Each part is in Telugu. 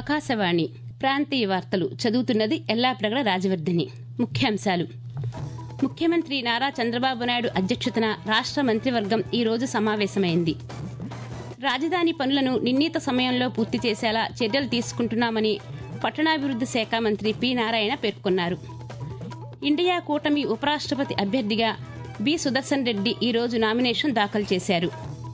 ఆకాశవాణి ప్రాంతీయ వార్తలు చదువుతున్నది ఎల్లాప్రగడ రాజవర్ధిని ముఖ్యాంశాలు ముఖ్యమంత్రి నారా చంద్రబాబు నాయుడు అధ్యక్షతన రాష్ట్ర మంత్రివర్గం ఈ రోజు సమావేశమైంది రాజధాని పనులను నిర్ణీత సమయంలో పూర్తి చేసేలా చర్యలు తీసుకుంటున్నామని పట్టణాభివృద్ది శాఖ మంత్రి పి నారాయణ పేర్కొన్నారు ఇండియా కూటమి ఉపరాష్ట్రపతి అభ్యర్థిగా బి సుదర్శన్ రెడ్డి ఈ రోజు నామినేషన్ దాఖలు చేశారు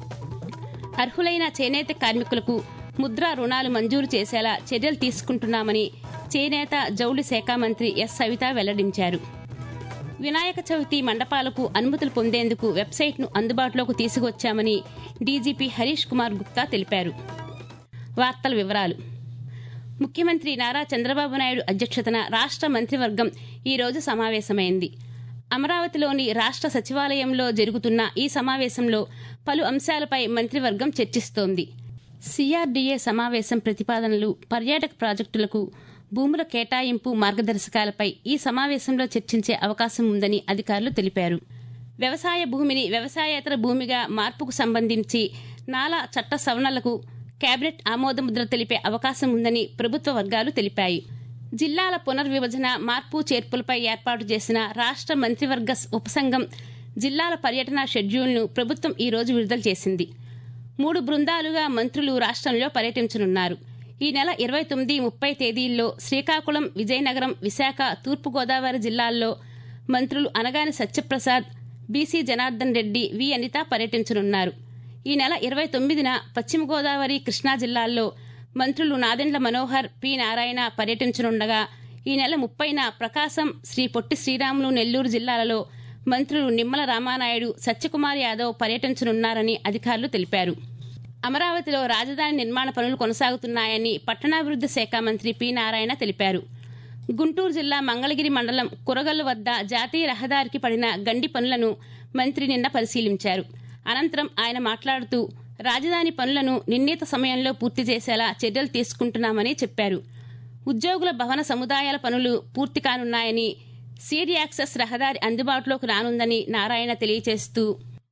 అర్హులైన చేనేత కార్మికులకు ముద్రా రుణాలు మంజూరు చేసేలా చర్యలు తీసుకుంటున్నామని చేనేత జౌళి శాఖ మంత్రి ఎస్ సవిత వెల్లడించారు వినాయక చవితి మండపాలకు అనుమతులు పొందేందుకు వెబ్సైట్ను అందుబాటులోకి తీసుకొచ్చామని డీజీపీ హరీష్ కుమార్ గుప్తా తెలిపారు వార్తల వివరాలు ముఖ్యమంత్రి నారా చంద్రబాబు నాయుడు అధ్యక్షతన రాష్ట్ర మంత్రివర్గం ఈ రోజు సమావేశమైంది అమరావతిలోని రాష్ట్ర సచివాలయంలో జరుగుతున్న ఈ సమావేశంలో పలు అంశాలపై మంత్రివర్గం చర్చిస్తోంది సిఆర్డీఏ సమావేశం ప్రతిపాదనలు పర్యాటక ప్రాజెక్టులకు భూముల కేటాయింపు మార్గదర్శకాలపై ఈ సమావేశంలో చర్చించే అవకాశం ఉందని అధికారులు తెలిపారు వ్యవసాయ భూమిని వ్యవసాయేతర భూమిగా మార్పుకు సంబంధించి నాలా చట్ట సవరణలకు కేబినెట్ ఆమోదముద్ర తెలిపే అవకాశం ఉందని ప్రభుత్వ వర్గాలు తెలిపాయి జిల్లాల పునర్విభజన మార్పు చేర్పులపై ఏర్పాటు చేసిన రాష్ట్ర మంత్రివర్గ ఉపసంఘం జిల్లాల పర్యటన షెడ్యూల్ను ప్రభుత్వం ఈ రోజు విడుదల చేసింది మూడు బృందాలుగా మంత్రులు రాష్ట్రంలో పర్యటించనున్నారు ఈ నెల ఇరవై తొమ్మిది ముప్పై తేదీల్లో శ్రీకాకుళం విజయనగరం విశాఖ తూర్పుగోదావరి జిల్లాల్లో మంత్రులు అనగాని సత్యప్రసాద్ బీసీ జనార్దన్ రెడ్డి వి అనిత పర్యటించనున్నారు ఈ నెల ఇరవై తొమ్మిదిన పశ్చిమ గోదావరి కృష్ణా జిల్లాల్లో మంత్రులు నాదెండ్ల మనోహర్ పి నారాయణ పర్యటించనుండగా ఈ నెల ముప్పైన ప్రకాశం శ్రీ పొట్టి శ్రీరాములు నెల్లూరు జిల్లాలలో మంత్రులు నిమ్మల రామానాయుడు సత్యకుమార్ యాదవ్ పర్యటించనున్నారని అధికారులు తెలిపారు అమరావతిలో రాజధాని నిర్మాణ పనులు కొనసాగుతున్నాయని పట్టణాభివృద్ది శాఖ మంత్రి పి నారాయణ తెలిపారు గుంటూరు జిల్లా మంగళగిరి మండలం కురగల్లు వద్ద జాతీయ రహదారికి పడిన గండి పనులను మంత్రి నిన్న పరిశీలించారు అనంతరం ఆయన మాట్లాడుతూ రాజధాని పనులను నిర్ణీత సమయంలో పూర్తి చేసేలా చర్యలు తీసుకుంటున్నామని చెప్పారు ఉద్యోగుల భవన సముదాయాల పనులు పూర్తి కానున్నాయని సీడ్ యాక్సెస్ రహదారి అందుబాటులోకి రానుందని నారాయణ తెలియజేస్తూ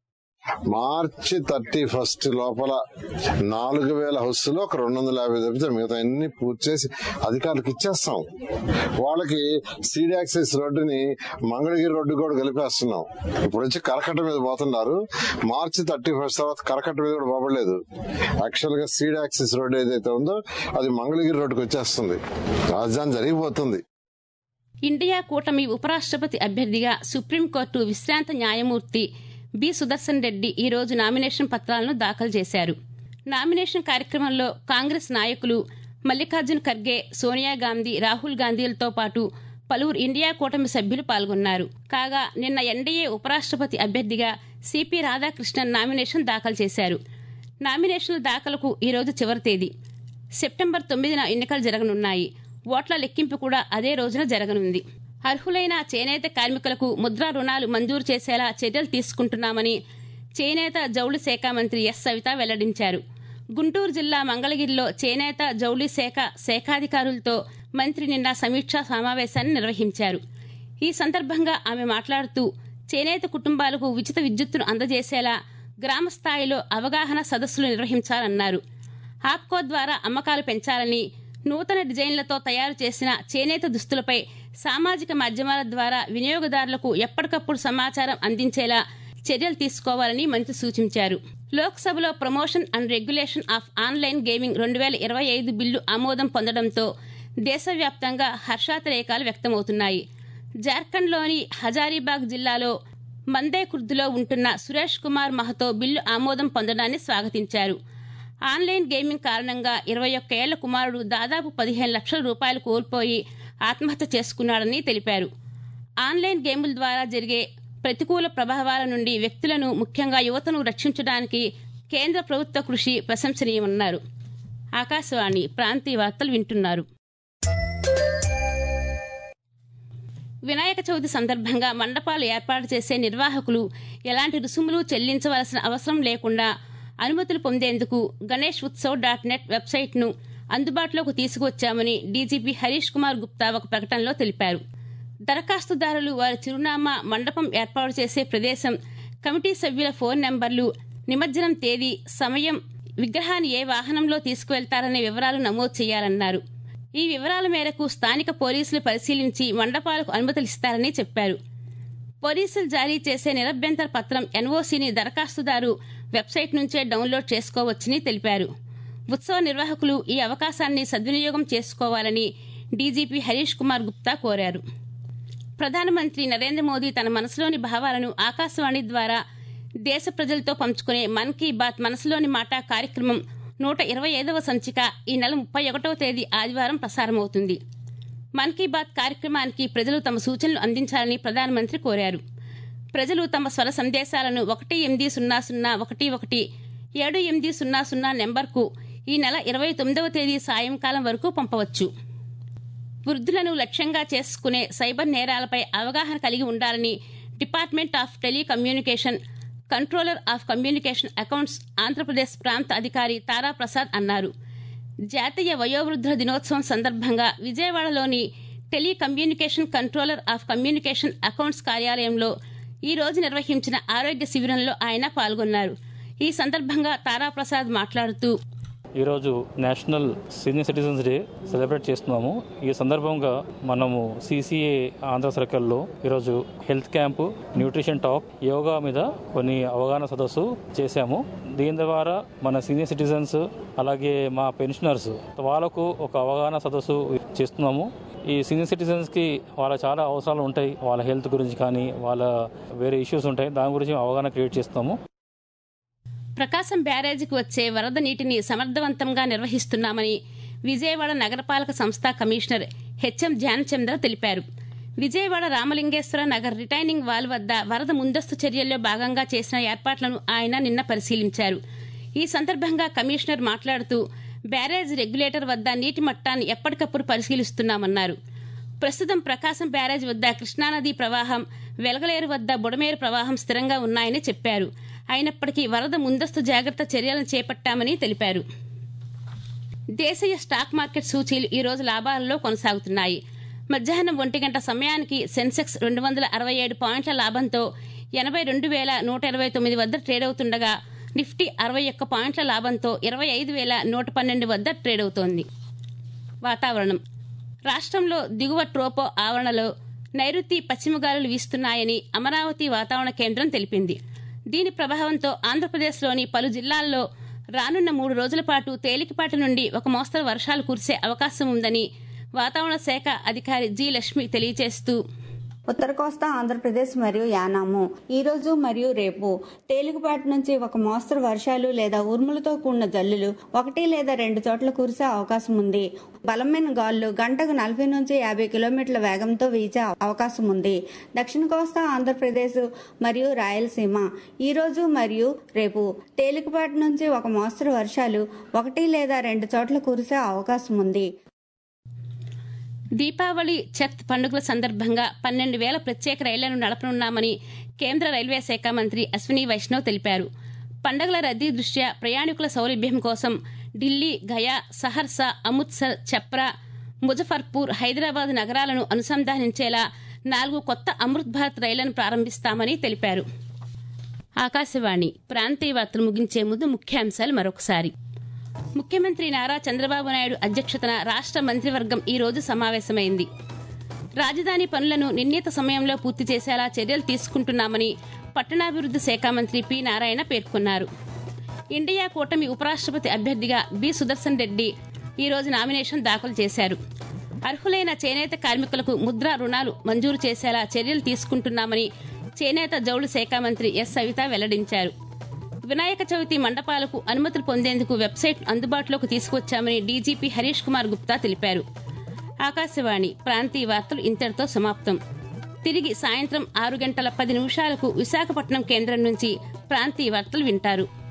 మార్చి థర్టీ ఫస్ట్ లోపల నాలుగు వేల హౌస్లో ఒక రెండు వందల యాభై దొరికితే మిగతా అన్ని పూర్తి చేసి అధికారులకు ఇచ్చేస్తాం వాళ్ళకి సీడ్ యాక్సెస్ రోడ్డుని మంగళగిరి రోడ్డు కూడా కలిపేస్తున్నాం ఇప్పుడు వచ్చి కరకట్ట మీద పోతున్నారు మార్చి థర్టీ ఫస్ట్ తర్వాత కరకట్ట మీద కూడా పోబడలేదు యాక్చువల్ గా సీడ్ యాక్సెస్ రోడ్డు ఏదైతే ఉందో అది మంగళగిరి రోడ్డుకి వచ్చేస్తుంది రాజధాని జరిగిపోతుంది ఇండియా కూటమి ఉపరాష్ట్రపతి అభ్యర్థిగా సుప్రీంకోర్టు విశ్రాంత న్యాయమూర్తి బి సుదర్శన్ రెడ్డి ఈ రోజు నామినేషన్ పత్రాలను దాఖలు చేశారు నామినేషన్ కార్యక్రమంలో కాంగ్రెస్ నాయకులు మల్లికార్జున్ ఖర్గే సోనియా గాంధీ రాహుల్ గాంధీలతో పాటు పలువురు ఇండియా కూటమి సభ్యులు పాల్గొన్నారు కాగా నిన్న ఎన్డీఏ ఉపరాష్ట్రపతి అభ్యర్థిగా సిపి రాధాకృష్ణన్ నామినేషన్ దాఖలు చేశారు నామినేషన్ల దాఖలకు ఈ రోజు చివరి తేదీ సెప్టెంబర్ తొమ్మిదిన ఎన్నికలు జరగనున్నాయి ఓట్ల లెక్కింపు కూడా అదే రోజున జరగనుంది అర్హులైన చేనేత కార్మికులకు ముద్రా రుణాలు మంజూరు చేసేలా చర్యలు తీసుకుంటున్నామని చేనేత జౌళి శాఖ మంత్రి ఎస్ సవిత వెల్లడించారు గుంటూరు జిల్లా మంగళగిరిలో చేనేత జౌళి శాఖ శాఖాధికారులతో మంత్రి నిన్న సమీక్షా సమావేశాన్ని నిర్వహించారు ఈ సందర్భంగా ఆమె మాట్లాడుతూ చేనేత కుటుంబాలకు ఉచిత విద్యుత్తును అందజేసేలా గ్రామ స్థాయిలో అవగాహన సదస్సులు నిర్వహించాలన్నారు హాప్కో ద్వారా అమ్మకాలు పెంచాలని నూతన డిజైన్లతో తయారు చేసిన చేనేత దుస్తులపై సామాజిక మాధ్యమాల ద్వారా వినియోగదారులకు ఎప్పటికప్పుడు సమాచారం అందించేలా చర్యలు తీసుకోవాలని మంత్రి సూచించారు లోక్సభలో promotion and regulation of online gaming రెండు వేల ఇరవై ఐదు బిల్లు ఆమోదం పొందడంతో దేశవ్యాప్తంగా హర్షాతిరేకాలు వ్యక్తమవుతున్నాయి జార్ఖండ్లోని హజారీబాగ్ జిల్లాలో మందేకుర్దులో ఉంటున్న సురేష్ కుమార్ మహతో బిల్లు ఆమోదం పొందడాన్ని స్వాగతించారు ఆన్లైన్ గేమింగ్ కారణంగా ఇరవై ఒక్క ఏళ్ల కుమారుడు దాదాపు పదిహేను లక్షల రూపాయలు కోల్పోయి ఆత్మహత్య చేసుకున్నాడని తెలిపారు ఆన్లైన్ గేముల ద్వారా జరిగే ప్రతికూల ప్రభావాల నుండి వ్యక్తులను ముఖ్యంగా యువతను రక్షించడానికి కేంద్ర ప్రభుత్వ కృషి ప్రశంసనీయమన్నారు ఆకాశవాణి ప్రాంతీయ వార్తలు వింటున్నారు వినాయక చవితి సందర్భంగా మండపాలు ఏర్పాటు చేసే నిర్వాహకులు ఎలాంటి రుసుములు చెల్లించవలసిన అవసరం లేకుండా అనుమతులు పొందేందుకు గణేష్ ఉత్సవ్ డాట్ నెట్ వెబ్సైట్ను అందుబాటులోకి తీసుకువచ్చామని డీజీపీ హరీష్ కుమార్ గుప్తా ఒక ప్రకటనలో తెలిపారు దరఖాస్తుదారులు వారి చిరునామా మండపం ఏర్పాటు చేసే ప్రదేశం కమిటీ సభ్యుల ఫోన్ నెంబర్లు నిమజ్జనం తేదీ సమయం విగ్రహాన్ని ఏ వాహనంలో తీసుకువెళ్తారనే వివరాలు నమోదు చేయాలన్నారు ఈ వివరాల మేరకు స్థానిక పోలీసులు పరిశీలించి మండపాలకు అనుమతులిస్తారని చెప్పారు పోలీసులు జారీ చేసే నిరభ్యంతర పత్రం ఎన్ఓసీని దరఖాస్తుదారు వెబ్సైట్ నుంచే డౌన్లోడ్ చేసుకోవచ్చని తెలిపారు ఉత్సవ నిర్వాహకులు ఈ అవకాశాన్ని సద్వినియోగం చేసుకోవాలని డీజీపీ హరీష్ కుమార్ గుప్తా కోరారు ప్రధానమంత్రి నరేంద్ర మోదీ తన మనసులోని భావాలను ఆకాశవాణి ద్వారా దేశ ప్రజలతో పంచుకునే మన్ కీ బాత్ మనసులోని మాట కార్యక్రమం నూట ఇరవై ఐదవ సంచిక ఈ నెల ముప్పై ఒకటవ తేదీ ఆదివారం ప్రసారమవుతుంది మన్ కీ బాత్ కార్యక్రమానికి ప్రజలు తమ సూచనలు అందించాలని ప్రధానమంత్రి కోరారు ప్రజలు తమ స్వర సందేశాలను ఒకటి ఎనిమిది సున్నా సున్నా ఒకటి ఒకటి ఏడు ఎనిమిది సున్నా సున్నా నెంబర్కు ఈ నెల ఇరవై తొమ్మిదవ తేదీ సాయంకాలం వరకు పంపవచ్చు వృద్ధులను లక్ష్యంగా చేసుకునే సైబర్ నేరాలపై అవగాహన కలిగి ఉండాలని department of telecommunication controller of communication accounts Andhra Pradesh ప్రాంత అధికారి తారా ప్రసాద్ అన్నారు జాతీయ వయోవృద్ధుల దినోత్సవం సందర్భంగా విజయవాడలోని telecommunication controller of communication accounts కార్యాలయంలో ఈ రోజు నిర్వహించిన ఆరోగ్య శిబిరంలో ఆయన పాల్గొన్నారు ఈ సందర్భంగా తారాప్రసాద్ మాట్లాడుతూ ఈరోజు national senior citizens day celebrate చేస్తున్నాము ఈ సందర్భంగా మనము సిసిఏ ఆంధ్ర సర్కిల్లో ఈరోజు health camp nutrition talk yoga మీద కొన్ని అవగాహన సదస్సు చేశాము దీని ద్వారా మన సీనియర్ సిటిజన్స్ అలాగే మా పెన్షనర్స్ వాళ్ళకు ఒక అవగాహన సదస్సు చేస్తున్నాము ఈ సీనియర్ సిటిజన్స్కి వాళ్ళ చాలా అవసరాలు ఉంటాయి వాళ్ళ హెల్త్ గురించి కానీ వాళ్ళ వేరే ఇష్యూస్ ఉంటాయి దాని గురించి అవగాహన క్రియేట్ చేస్తాము ప్రకాశం బ్యారేజీకి వచ్చే వరద నీటిని సమర్థవంతంగా నిర్వహిస్తున్నామని విజయవాడ నగరపాలక సంస్థ కమిషనర్ హెచ్ఎం ధ్యానచంద్ర తెలిపారు విజయవాడ రామలింగేశ్వర నగర్ రిటైనింగ్ వాల్ వద్ద వరద ముందస్తు చర్యల్లో భాగంగా చేసిన ఏర్పాట్లను ఆయన నిన్న పరిశీలించారు ఈ సందర్భంగా కమిషనర్ మాట్లాడుతూ బ్యారేజ్ రెగ్యులేటర్ వద్ద నీటి మట్టాన్ని ఎప్పటికప్పుడు పరిశీలిస్తున్నామన్నారు ప్రస్తుతం ప్రకాశం బ్యారేజ్ వద్ద కృష్ణానది ప్రవాహం వెలగలేరు వద్ద బుడమేరు ప్రవాహం స్థిరంగా ఉన్నాయని చెప్పారు అయినప్పటికీ వరద ముందస్తు జాగ్రత్త చర్యలను చేపట్టామని తెలిపారు దేశీయ స్టాక్ మార్కెట్ సూచీలు ఈ రోజు లాభాలలో కొనసాగుతున్నాయి మధ్యాహ్నం ఒంటి గంట సమయానికి సెన్సెక్స్ రెండు వందల అరవై ఏడు పాయింట్ల లాభంతో ఎనభై రెండు వేల నూట ఇరవై తొమ్మిది వద్ద ట్రేడ్ అవుతుండగా నిఫ్టీ అరవై ఒక్క పాయింట్ల లాభంతో ఇరవై ఐదు వేల నూట పన్నెండు వద్ద ట్రేడ్ అవుతోంది వాతావరణం రాష్ట్రంలో దిగువ ట్రోపో ఆవరణలో నైరుతి పశ్చిమ గాలులు వీస్తున్నాయని అమరావతి వాతావరణ కేంద్రం తెలిపింది దీని ప్రభావంతో ఆంధ్రప్రదేశ్లోని పలు జిల్లాల్లో రానున్న మూడు రోజుల పాటు తేలికపాటి నుండి ఒక మోస్తరు వర్షాలు కురిసే అవకాశం ఉందని వాతావరణ శాఖ అధికారి జి లక్ష్మి తెలియజేస్తూ ఉత్తర కోస్తా ఆంధ్రప్రదేశ్ మరియు యానాము ఈ రోజు మరియు రేపు తేలికపాటి నుంచి ఒక మోస్తరు వర్షాలు లేదా ఉరుములతో కూడిన జల్లులు ఒకటి లేదా రెండు చోట్ల కురిసే అవకాశం ఉంది బలమైన గాలులు గంటకు నలభై నుంచి యాభై కిలోమీటర్ల వేగంతో వీచే అవకాశం ఉంది దక్షిణ కోస్తా ఆంధ్రప్రదేశ్ మరియు రాయలసీమ ఈ రోజు మరియు రేపు తేలికపాటి నుంచి ఒక మోస్తరు వర్షాలు ఒకటి లేదా రెండు చోట్ల కురిసే అవకాశం ఉంది దీపావళి చత్ పండుగల సందర్భంగా పన్నెండు వేల ప్రత్యేక రైళ్లను నడపనున్నామని కేంద్ర రైల్వే శాఖ మంత్రి అశ్విని వైష్ణవ్ తెలిపారు పండగల రద్దీ దృష్ట్యా ప్రయాణికుల సౌలభ్యం కోసం ఢిల్లీ గయా సహర్సా అమృత్సర్ చప్రా ముజఫర్పూర్ హైదరాబాద్ నగరాలను అనుసంధానించేలా నాలుగు కొత్త అమృత్ భారత్ రైళ్లను ప్రారంభిస్తామని తెలిపారు ఆకాశవాణి ప్రాంతీయ వార్తలు ముగించే ముందు ముఖ్యాంశాలు మరొకసారి ముఖ్యమంత్రి నారా చంద్రబాబు నాయుడు అధ్యక్షతన రాష్ట మంత్రివర్గం ఈ రోజు సమావేశమైంది రాజధాని పనులను నిర్ణీత సమయంలో పూర్తి చేసేలా చర్యలు తీసుకుంటున్నామని పట్టణాభివృద్ది శాఖ మంత్రి పి నారాయణ పేర్కొన్నారు ఇండియా కూటమి ఉపరాష్ట్రపతి అభ్యర్థిగా బి సుదర్శన్ రెడ్డి ఈ రోజు నామినేషన్ దాఖలు చేశారు అర్హులైన చేనేత కార్మికులకు ముద్రా రుణాలు మంజూరు చేసేలా చర్యలు తీసుకుంటున్నామని చేనేత జౌళి శాఖ మంత్రి ఎస్ సవిత వెల్లడించారు వినాయక చవితి మండపాలకు అనుమతులు పొందేందుకు వెబ్సైట్ అందుబాటులోకి తీసుకొచ్చామని డీజీపీ హరీష్ కుమార్ గుప్తా తెలిపారు ఆకాశవాణి ప్రాంతీయ వార్తలు ఇంతటితో సమాప్తం తిరిగి సాయంత్రం ఆరు గంటల పది నిమిషాలకు విశాఖపట్నం కేంద్రం నుంచి ప్రాంతీయ వార్తలు వింటారు